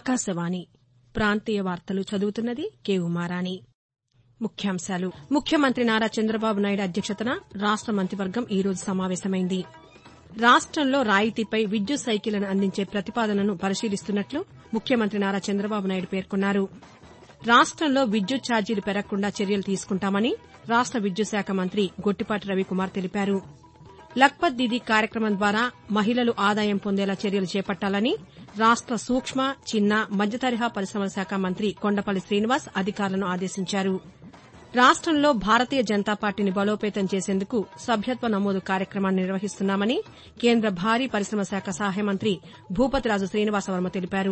ఆకాశవాణి ప్రాంతీయ వార్తలు చదువుతున్నది కే ఉమారాణి ముఖ్యాంశాలు ముఖ్యమంత్రి నారా చంద్రబాబు నాయుడు అధ్యక్షతన రాష్ట మంత్రివర్గం ఈ రోజు సమావేశమైంది రాష్టంలో రాయితీపై విద్యుత్ సైకిళ్లను అందించే ప్రతిపాదనను పరిశీలిస్తున్నట్లు ముఖ్యమంత్రి నారా చంద్రబాబు నాయుడు పేర్కొన్నారు రాష్టంలో విద్యుత్ ఛార్జీలు పెరగకుండా చర్యలు తీసుకుంటామని రాష్ట విద్యుత్ శాఖ మంత్రి గొట్టిపాటి రవికుమార్ తెలిపారు లఖ్పత్ దీదీ కార్యక్రమం ద్వారా మహిళలు ఆదాయం పొందేలా చర్యలు చేపట్టాలని రాష్ట సూక్ష్మ చిన్న మధ్యతరహా పరిశమల శాఖ మంత్రి కొండపల్లి శ్రీనివాస్ అధికారులను ఆదేశించారు రాష్టంలో భారతీయ జనతా పార్టీని బలోపేతం చేసేందుకు సభ్యత్వ నమోదు కార్యక్రమాన్ని నిర్వహిస్తున్నామని కేంద్ర భారీ పరిశమల శాఖ సహాయ మంత్రి భూపతిరాజు శ్రీనివాసవర్మ తెలిపారు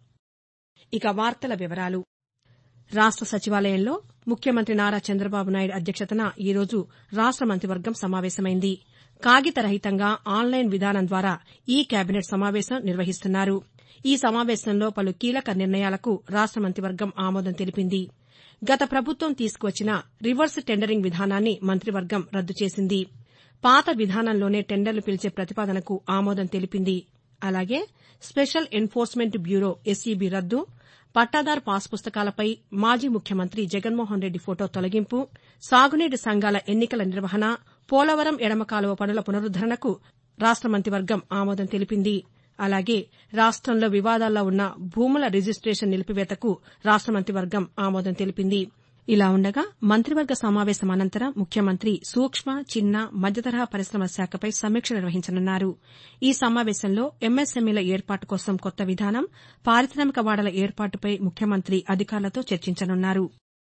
ఇక వార్తల వివరాలు రాష్ట సచివాలయంలో ముఖ్యమంత్రి నారా చంద్రబాబు నాయుడు అధ్యక్షతన ఈ రోజు రాష్ట మంత్రివర్గం సమావేశమైంది కాగితరహితంగా ఆన్లైన్ విధానం ద్వారా ఈ కేబినెట్ సమావేశం నిర్వహిస్తున్నారు ఈ సమావేశంలో పలు కీలక నిర్ణయాలకు రాష్ట మంత్రివర్గం ఆమోదం తెలిపింది గత ప్రభుత్వం తీసుకువచ్చిన రివర్స్ టెండరింగ్ విధానాన్ని మంత్రివర్గం రద్దు చేసింది పాత విధానంలోనే టెండర్లు పిలిచే ప్రతిపాదనకు ఆమోదం తెలిపింది అలాగే స్పెషల్ ఎన్ఫోర్స్మెంట్ బ్యూరో ఎస్ఈబీ రద్దు పట్టాదారు పాస్ పుస్తకాలపై మాజీ ముఖ్యమంత్రి జగన్మోహన్ రెడ్డి ఫోటో తొలగింపు సాగునీటి సంఘాల ఎన్నికల నిర్వహణ పోలవరం ఎడమ కాలువ పనుల పునరుద్దరణకు రాష్ట మంత్రివర్గం ఆమోదం తెలిపింది అలాగే రాష్టంలో వివాదాల్లో ఉన్న భూముల రిజిస్టేషన్ నిలిపివేతకు రాష్ట మంత్రివర్గం ఆమోదం తెలిపింది ఇలా ఉండగా మంత్రివర్గ సమావేశం అనంతరం ముఖ్యమంత్రి సూక్ష్మ చిన్న మధ్యతరహా పరిశమల శాఖపై సమీక్ష నిర్వహించనున్నారు ఈ సమావేశంలో ఎంఎస్ఎంఈల ఏర్పాటు కోసం కొత్త విధానం పారిశామిక వాడల ఏర్పాటుపై ముఖ్యమంత్రి అధికారులతో చర్చించనున్నారు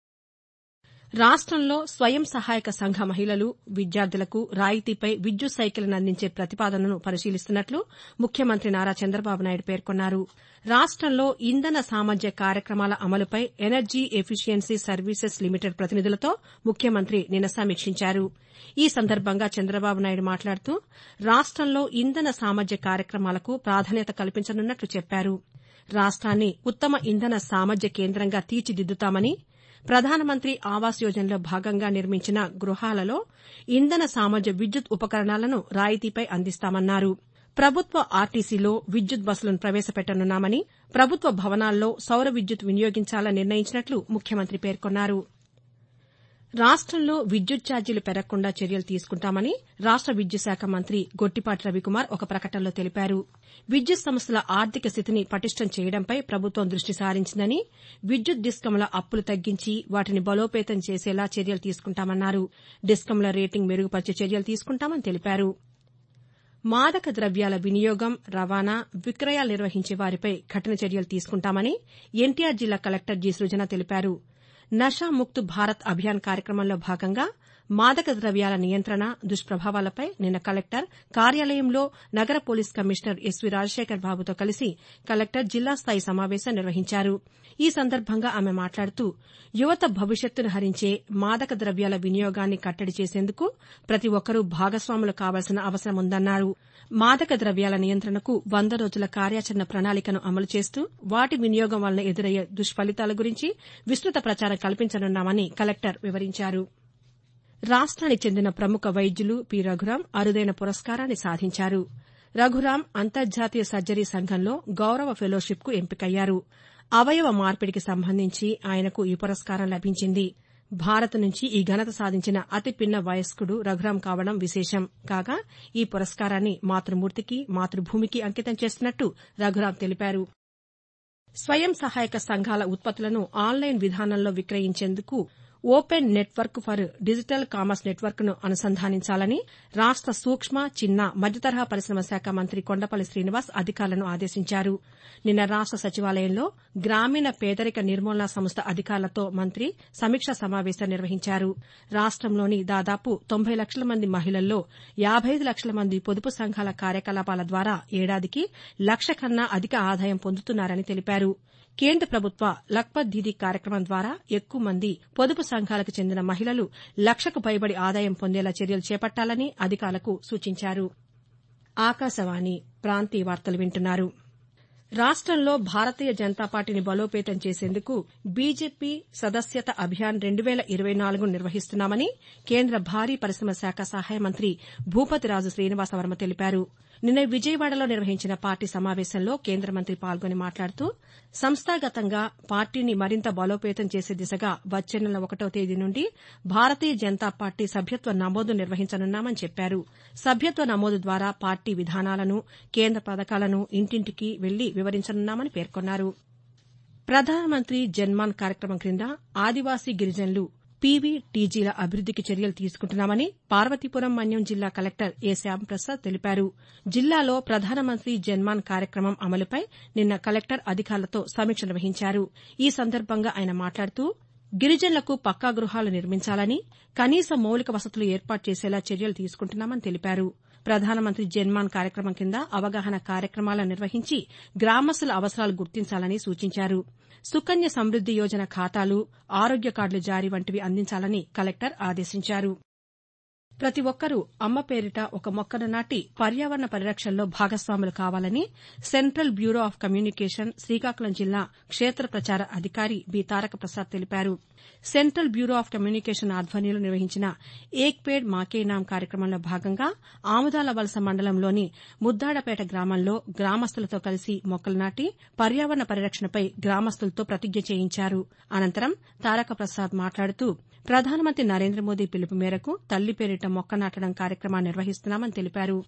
రాష్టంలో స్వయం సహాయక సంఘ మహిళలు విద్యార్థులకు రాయితీపై విద్యుత్ సైకిళ్లను అందించే ప్రతిపాదనను పరిశీలిస్తున్నట్లు ముఖ్యమంత్రి నారా చంద్రబాబు నాయుడు పేర్కొన్నారు రాష్టంలో ఇంధన సామర్థ్య కార్యక్రమాల అమలుపై ఎనర్జీ ఎఫిషియన్సీ సర్వీసెస్ లిమిటెడ్ ప్రతినిధులతో ముఖ్యమంత్రి నిన్న సమీక్షించారు ఈ సందర్భంగా చంద్రబాబు నాయుడు మాట్లాడుతూ రాష్టంలో ఇంధన సామర్థ్య కార్యక్రమాలకు ప్రాధాన్యత కల్పించనున్నట్లు చెప్పారు రాష్ట్రాన్ని ఉత్తమ ఇంధన సామర్థ్య కేంద్రంగా తీర్చిదిద్దుతామని ప్రధానమంత్రి ఆవాస్ యోజనలో భాగంగా నిర్మించిన గృహాలలో ఇంధన సామర్థ్య విద్యుత్ ఉపకరణాలను రాయితీపై అందిస్తామన్నారు ప్రభుత్వ ఆర్టీసీలో విద్యుత్ బస్సులను ప్రవేశపెట్టనున్నామని ప్రభుత్వ భవనాల్లో సౌర విద్యుత్ వినియోగించాలని నిర్ణయించినట్లు ముఖ్యమంత్రి పేర్కొన్నారు రాష్టంలో విద్యుత్ ఛార్జీలు పెరగకుండా చర్యలు తీసుకుంటామని రాష్ట విద్యుత్ శాఖ మంత్రి గొట్టిపాటి రవికుమార్ ఒక ప్రకటనలో తెలిపారు విద్యుత్ సంస్థల ఆర్థిక స్థితిని పటిష్టం చేయడంపై ప్రభుత్వం దృష్టి సారించిందని విద్యుత్ డిస్కంల అప్పులు తగ్గించి వాటిని బలోపేతం చేసేలా చర్యలు తీసుకుంటామన్నారు డిస్కంల రేటింగ్ మెరుగుపరిచే చర్యలు తీసుకుంటామని తెలిపారు మాదక ద్రవ్యాల వినియోగం రవాణా విక్రయాలు నిర్వహించే వారిపై కఠిన చర్యలు తీసుకుంటామని ఎన్టీఆర్ జిల్లా కలెక్టర్ జి సృజన తెలిపారు నషాముక్త్ భారత్ అభియాన్ కార్యక్రమంలో భాగంగా మాదక ద్రవ్యాల నియంత్రణ దుష్ప్రభావాలపై నిన్న కలెక్టర్ కార్యాలయంలో నగర పోలీస్ కమిషనర్ ఎస్వీ రాజశేఖర్ బాబుతో కలిసి కలెక్టర్ జిల్లా స్థాయి సమావేశం నిర్వహించారు ఈ సందర్భంగా ఆమె మాట్లాడుతూ యువత భవిష్యత్తును హరించే మాదక ద్రవ్యాల వినియోగాన్ని కట్టడి చేసేందుకు ప్రతి ఒక్కరూ భాగస్వాములు కావాల్సిన అవసరం ఉందన్నారు మాదక ద్రవ్యాల నియంత్రణకు వంద రోజుల కార్యాచరణ ప్రణాళికను అమలు చేస్తూ వాటి వినియోగం వలన ఎదురయ్యే దుష్ఫలితాల గురించి విస్తృత ప్రచారం కల్పించనున్నామని కలెక్టర్ వివరించారు రాష్ట్రానికి చెందిన ప్రముఖ వైద్యులు పి రఘురాం అరుదైన పురస్కారాన్ని సాధించారు రఘురాం అంతర్జాతీయ సర్జరీ సంఘంలో గౌరవ ఫెలోషిప్కు ఎంపికయ్యారు అవయవ మార్పిడికి సంబంధించి ఆయనకు ఈ పురస్కారం లభించింది భారత్ నుంచి ఈ ఘనత సాధించిన అతి పిన్న వయస్కుడు రఘురాం కావడం విశేషం కాగా ఈ పురస్కారాన్ని మాతృమూర్తికి మాతృభూమికి అంకితం చేస్తున్నట్టు రఘురాం తెలిపారు స్వయం సహాయక సంఘాల ఉత్పత్తులను ఆన్లైన్ విధానంలో విక్రయించేందుకు open network for digital commerce నెట్వర్క్ను అనుసంధానించాలని రాష్ట సూక్ష్మ చిన్న మధ్యతరహా పరిశమల శాఖ మంత్రి కొండపల్లి శ్రీనివాస్ అధికారులను ఆదేశించారు నిన్న రాష్ట సచివాలయంలో గ్రామీణ పేదరిక నిర్మూలనా సంస్థ అధికారులతో మంత్రి సమీక్షా సమావేశం నిర్వహించారు రాష్టంలోని దాదాపు తొంభై లక్షల మంది మహిళల్లో యాబై ఐదు లక్షల మంది పొదుపు సంఘాల కార్యకలాపాల ద్వారా ఏడాదికి లక్ష కన్నా అధిక ఆదాయం పొందుతున్నారని తెలిపారు కేంద్ర ప్రభుత్వ లఖ్పత్ దీదీ కార్యక్రమం ద్వారా ఎక్కువ మంది పొదుపు సంఘాలకు చెందిన మహిళలు లక్షకు పైబడి ఆదాయం పొందేలా చర్యలు చేపట్టాలని అధికారులకు సూచించారు ఆకాశవాణి ప్రాంతీయ వార్తలు వింటున్నారు రాష్టంలో భారతీయ జనతా పార్టీని బలోపేతం చేసేందుకు బీజేపీ సదస్యత అభియాన్ రెండు వేల ఇరవై నాలుగు నిర్వహిస్తున్నామని కేంద్ర భారీ పరిశమల శాఖ సహాయ మంత్రి భూపతిరాజు శ్రీనివాసవర్మ తెలిపారు నిన్న విజయవాడలో నిర్వహించిన పార్టీ సమావేశంలో కేంద్ర మంత్రి పాల్గొని మాట్లాడుతూ సంస్థాగతంగా పార్టీని మరింత బలోపేతం చేసే దిశగా వచ్చే నెల ఒకటో తేదీ నుండి భారతీయ జనతా పార్టీ సభ్యత్వ నమోదు నిర్వహించనున్నామని చెప్పారు సభ్యత్వ నమోదు ద్వారా పార్టీ విధానాలను కేంద్ర పథకాలను ఇంటింటికి వెళ్లి వివరించనున్నామని పేర్కొన్నారు ప్రధానమంత్రి జన్మాన్ కార్యక్రమం క్రింద ఆదివాసీ గిరిజనులు పీవీటీజీల అభివృద్దికి చర్యలు తీసుకుంటున్నామని పార్వతీపురం మన్యం జిల్లా కలెక్టర్ ఏ శ్యాంప్రసాద్ తెలిపారు జిల్లాలో ప్రధానమంత్రి జన్మాన్ కార్యక్రమం అమలుపై నిన్న కలెక్టర్ అధికారులతో సమీక్ష నిర్వహించారు ఈ సందర్భంగా ఆయన మాట్లాడుతూ గిరిజనులకు పక్కా గృహాలు నిర్మించాలని కనీస మౌలిక వసతులు ఏర్పాటు చేసేలా చర్యలు తీసుకుంటున్నామని తెలిపారు ప్రధానమంత్రి జన్మాన్ కార్యక్రమం కింద అవగాహన కార్యక్రమాలను నిర్వహించి గ్రామస్తుల అవసరాలు గుర్తించాలని సూచించారు సుకన్య సమృద్ది యోజన ఖాతాలు ఆరోగ్య కార్డుల జారీ వంటివి అందించాలని కలెక్టర్ ఆదేశించారు ప్రతి ఒక్కరూ అమ్మ పేరిట ఒక మొక్కను నాటి పర్యావరణ పరిరక్షణలో భాగస్వాములు కావాలని central bureau of communication Srikakulam జిల్లా క్షేత్ర ప్రచార అధికారి బి తారక ప్రసాద్ తెలిపారు సెంట్రల్ బ్యూరో ఆఫ్ కమ్యూనికేషన్ ఆధ్వర్యంలో నిర్వహించిన ఏక్ పేడ్ మాకే నామ్ కార్యక్రమంలో భాగంగా ఆముదాల వలస మండలంలోని ముద్దాడపేట గ్రామంలో గ్రామస్తులతో కలిసి మొక్కలు నాటి పర్యావరణ పరిరక్షణపై గ్రామస్తులతో ప్రతిజ్ఞ చేయించారు అనంతరం తారక ప్రసాద్ మాట్లాడుతూ ప్రధానమంత్రి నరేంద్ర మోదీ పిలుపు మేరకు తల్లి పేరిట మొక్క నాటడం కార్యక్రమాన్ని నిర్వహిస్తున్నామని తెలిపారు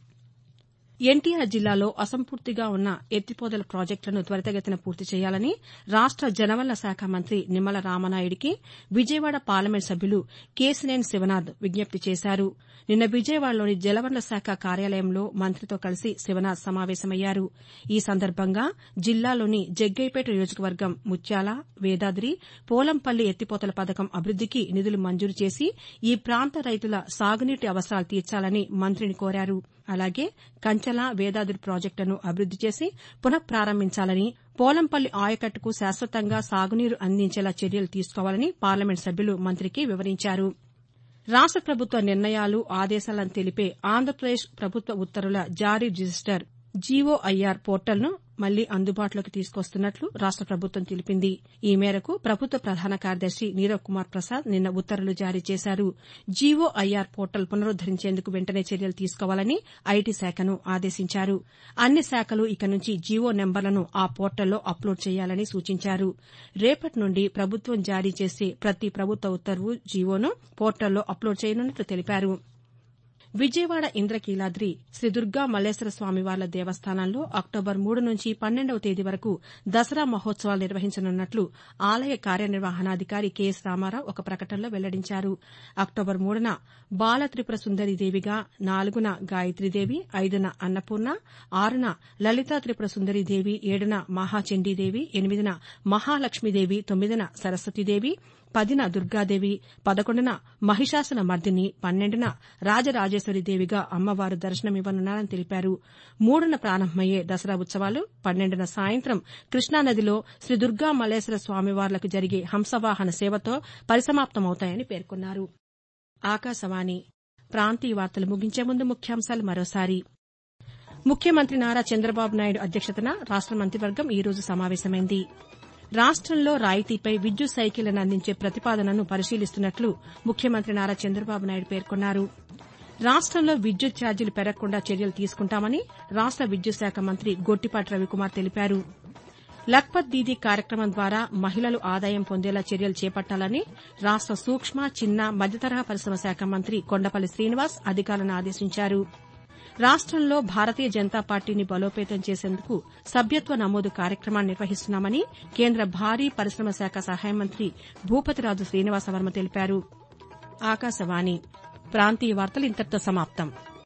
ఎన్టీఆర్ జిల్లాలో అసంపూర్తిగా ఉన్న ఎత్తిపోతల ప్రాజెక్టులను త్వరితగతిన పూర్తి చేయాలని రాష్ట జలవనరుల శాఖ మంత్రి నిమ్మల రామనాయుడికి విజయవాడ పార్లమెంట్ సభ్యులు కేశినేని శివనాథ్ విజ్ఞప్తి చేశారు నిన్న విజయవాడలోని జలవనరుల శాఖ కార్యాలయంలో మంత్రితో కలిసి శివనాథ్ సమావేశమయ్యారు ఈ సందర్భంగా జిల్లాలోని జగ్గయ్యపేట నియోజకవర్గం ముత్యాల వేదాద్రి పోలంపల్లి ఎత్తిపోతల పథకం అభివృద్దికి నిధులు మంజూరు చేసి ఈ ప్రాంత రైతుల సాగునీటి అవసరాలు తీర్చాలని మంత్రిని కోరారు అలాగే కంచల వేదాద్రి ప్రాజెక్టులను అభివృద్ది చేసి పునః ప్రారంభించాలని పోలంపల్లి ఆయకట్టుకు శాశ్వతంగా సాగునీరు అందించేలా చర్యలు తీసుకోవాలని పార్లమెంట్ సభ్యులు మంత్రికి వివరించారు రాష్ట ప్రభుత్వ నిర్ణయాలు ఆదేశాలను తెలిపే ఆంధ్రప్రదేశ్ ప్రభుత్వ ఉత్తర్వుల జారీ రిజిస్టర్ జీఓఐఆర్ పోర్టల్ను మళ్లీ అందుబాటులోకి తీసుకొస్తున్నట్లు రాష్ట ప్రభుత్వం తెలిపింది ఈ మేరకు ప్రభుత్వ ప్రధాన కార్యదర్శి నీరవ్ కుమార్ ప్రసాద్ నిన్న ఉత్తర్వులు జారీ చేశారు జీఓఐఆర్ పోర్టల్ పునరుద్దరించేందుకు వెంటనే చర్యలు తీసుకోవాలని ఐటీ శాఖను ఆదేశించారు అన్ని శాఖలు ఇక నుంచి జీవో నెంబర్లను ఆ పోర్టల్లో అప్లోడ్ చేయాలని సూచించారు రేపటి నుండి ప్రభుత్వం జారీ చేసే ప్రతి ప్రభుత్వ ఉత్తర్వు జీవోను పోర్టల్లో అప్లోడ్ చేయనున్నట్లు తెలిపారు విజయవాడ ఇంద్రకీలాద్రి శ్రీ దుర్గా మల్లేశ్వర స్వామివార్ల దేవస్థానంలో అక్టోబర్ మూడు నుంచి పన్నెండవ తేదీ వరకు దసరా మహోత్సవాలు నిర్వహించనున్నట్లు ఆలయ కార్యనిర్వహణాధికారి కెఎస్ రామారావు ఒక ప్రకటనలో వెల్లడించారు అక్టోబర్ మూడున బాల త్రిపుర సుందరీదేవిగా నాలుగున గాయత్రీదేవి ఐదున అన్నపూర్ణ ఆరున లలితా త్రిపుర సుందరీదేవి ఏడున మహాచండీదేవి ఎనిమిదిన మహాలక్ష్మీదేవి తొమ్మిదిన సరస్వతీదేవి పదిన దుర్గాదేవి పదకొండున మహిషాసున మర్దిని పన్నెండున రాజరాజేశ్వరీదేవిగా అమ్మవారు దర్శనమివ్వనున్నారని తెలిపారు మూడున ప్రారంభమయ్యే దసరా ఉత్సవాలు పన్నెండున సాయంత్రం కృష్ణానదిలో శ్రీ దుర్గా మల్లేశ్వర స్వామివార్లకు జరిగే హంసవాహన సేవతో పరిసమాప్తమవుతాయని పేర్కొన్నారు ఆకాశవాణి ప్రాంతీయ వార్తలు ముగించే ముందు ముఖ్యాంశాలు మరోసారి ముఖ్యమంత్రి నారా చంద్రబాబు నాయుడు అధ్యక్షతన రాష్ట మంత్రివర్గం ఈ రోజు సమావేశమైంది రాష్టంలో రాయితీపై విద్యుత్ సైకిళ్లను అందించే ప్రతిపాదనను పరిశీలిస్తున్నట్లు ముఖ్యమంత్రి నారా చంద్రబాబు నాయుడు పేర్కొన్నారు రాష్టంలో విద్యుత్ ఛార్జీలు పెరగకుండా చర్యలు తీసుకుంటామని రాష్ట విద్యుత్ శాఖ మంత్రి గొట్టిపాటి రవికుమార్ తెలిపారు లఖ్పత్ దీదీ కార్యక్రమం ద్వారా మహిళలు ఆదాయం పొందేలా చర్యలు చేపట్టాలని రాష్ట సూక్ష్మ చిన్న మధ్యతరహా పరిశ్రమ శాఖ మంత్రి కొండపల్లి శ్రీనివాస్ అధికారులను ఆదేశించారు రాష్టంలో భారతీయ జనతా పార్టీని బలోపేతం చేసేందుకు సభ్యత్వ నమోదు కార్యక్రమాన్ని నిర్వహిస్తున్నామని కేంద్ర భారీ పరిశ్రమ శాఖ సహాయ మంత్రి భూపతిరాజు శ్రీనివాసవర్మ తెలిపారు ఆకాశవాణి ప్రాంతీయ వార్తలు ఇంతటితో సమాప్తం